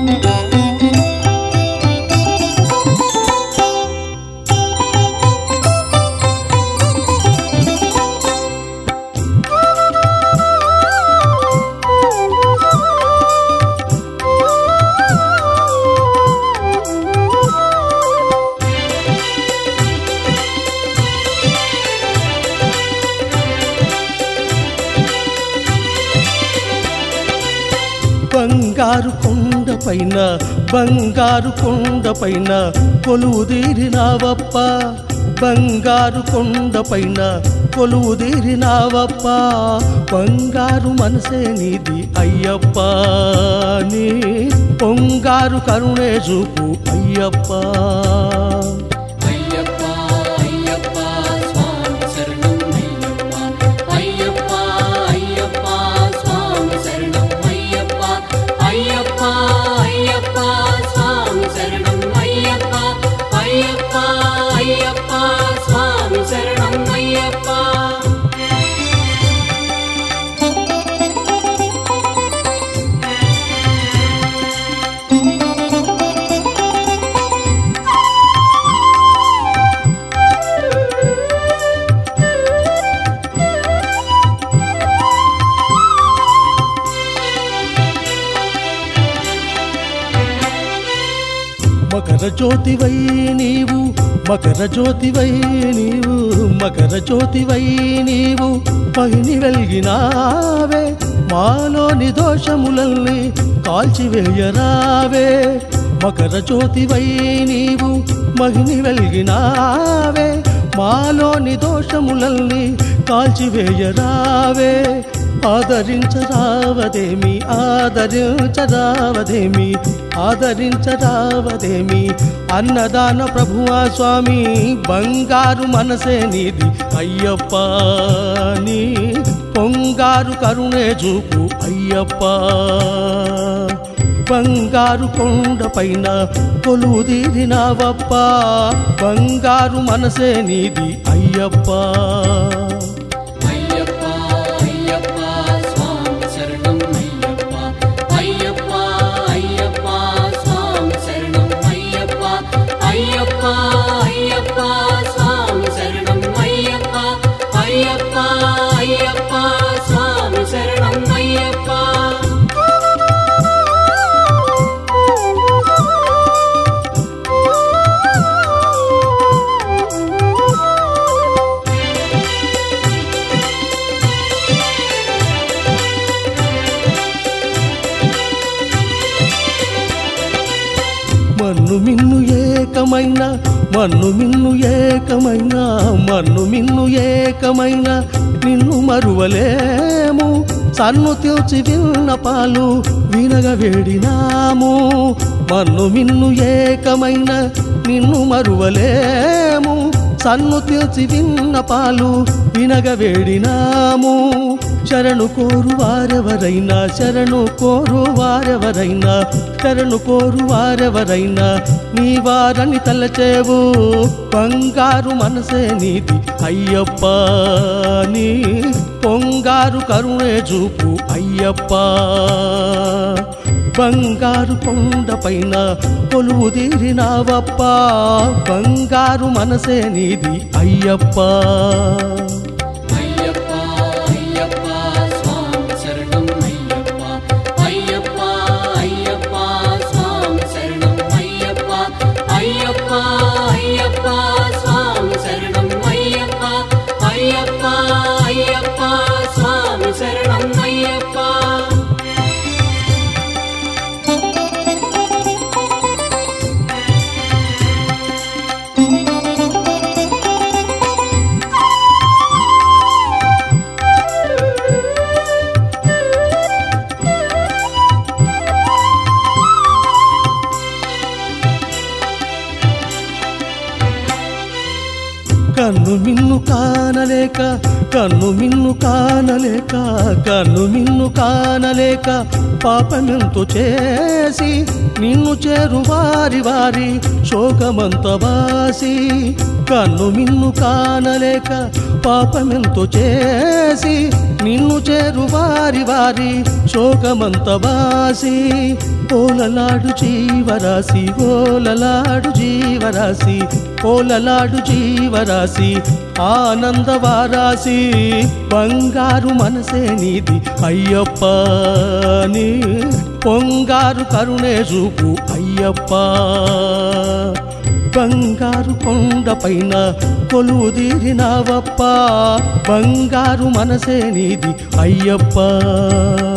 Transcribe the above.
బంగారు కొండ పైన బంగారు కొండ పైన కొలువు తీరినావప్ప బంగారు కొండ పైన కొలువు తీరినావప్ప బంగారు మనసే నీది అయ్యప్ప నీ పొంగారు కరుణే చూపు అయ్యప్ప అయ్యప్ప అయ్యప్ప స్వామి శరణం అయ్యప్ప అయ్యప్ప అయ్యప్ప స్వామి శరణం అయ్యప్ప అయ్యప్ప అయ్యప్ప స్వామి శరణం అయ్యప్ప అయ్యప్ప అయ్యప్ప స్వామి శరణం అయ్యప్ప మకర జ్యోతివై నీవు మకర జ్యోతివై నీవు మకర జ్యోతివై నీవు పైని వెలిగినావే మాలోని దోషములల్ని కాల్చివేయరావే మకర జ్యోతివై నీవు మహిని వెలిగినావే మాలోని దోషములల్ని కాల్చివేయరావే ఆదరించరావదేమి ఆదరించరావదేమి ఆదరించరావదేమి అన్నదాన ప్రభువా స్వామి బంగారు మనసే నీది అయ్యప్ప నీ పొంగారు కరుణే చూపు అయ్యప్ప బంగారు కొండ పైన కొలువు తీరినావప్ప బంగారు మనసే నీది అయ్యప్ప అయ్యప్ప అయ్యప్ప స్వామి శరణం అయ్యప్ప అయ్యప్ప అయ్యప్ప స్వామి శరణం అయ్యప్ప అయ్యప్ప అయ్యప్ప స్వామి శరణం అయ్యప్ప అయ్యప్ప అయ్యప్ప స్వామి శరణం అయ్యప్ప మన్ను మిన్ను ఏకమైన మన్ను మిన్ను ఏకమైన మన్ను మిన్ను ఏకమైన నిన్ను మరువలేము సన్ను తెల్చి విన్నపాలు వినగ వేడినాము మన్ను మిన్ను ఏకమైన నిన్ను మరువలేము సన్ను తెల్చి విన్నపాలు వినగ వేడినాము శరణు కోరు వారెవరైనా శరణు కోరు వారెవరైనా శరణు కోరు వారెవరైనా నీ వారని తలచేవు బంగారు మనసే నీది అయ్యప్ప నీ పొంగారు కరుణే చూపు అయ్యప్ప బంగారు కొండ పైన కొలువు తీరినావప్ప బంగారు మనసే నీది అయ్యప్ప అయ్యప్ప అయ్యప్ప స్వామి శరణం అయ్యప్ప అయ్యప్ప అయ్యప్ప స్వామి శరణం అయ్యప్ప అయ్యప్ప అయ్యప్ప స్వామి శరణం అయ్యప్ప అయ్యప్ప అయ్యప్ప స్వామి శరణం అయ్యప్ప కన్ను మిన్ను కానలేక కన్ను మిన్ను కానలేక కన్ను మిన్ను కానలేక పాపమెంతో చేసి నిన్ను చేరు వారి వారి శోకమంత బాసి కన్ను మిన్ను కానలేక పాపమెంతో చేసి నిన్ను చేరు వారి వారి శోకమంత బాసి ఓలలాడు జీవరాశి ఓలలాడు జీవరాశి ఓలలాడు జీవరాశి ఆనందవారాశి బంగారు మనసే నీది అయ్యప్ప నీ పొంగారు కరుణే చూపు అయ్యప్ప బంగారు కొండ పైన కొలువుదీరినావప్ప బంగారు మనసే నీది అయ్యప్ప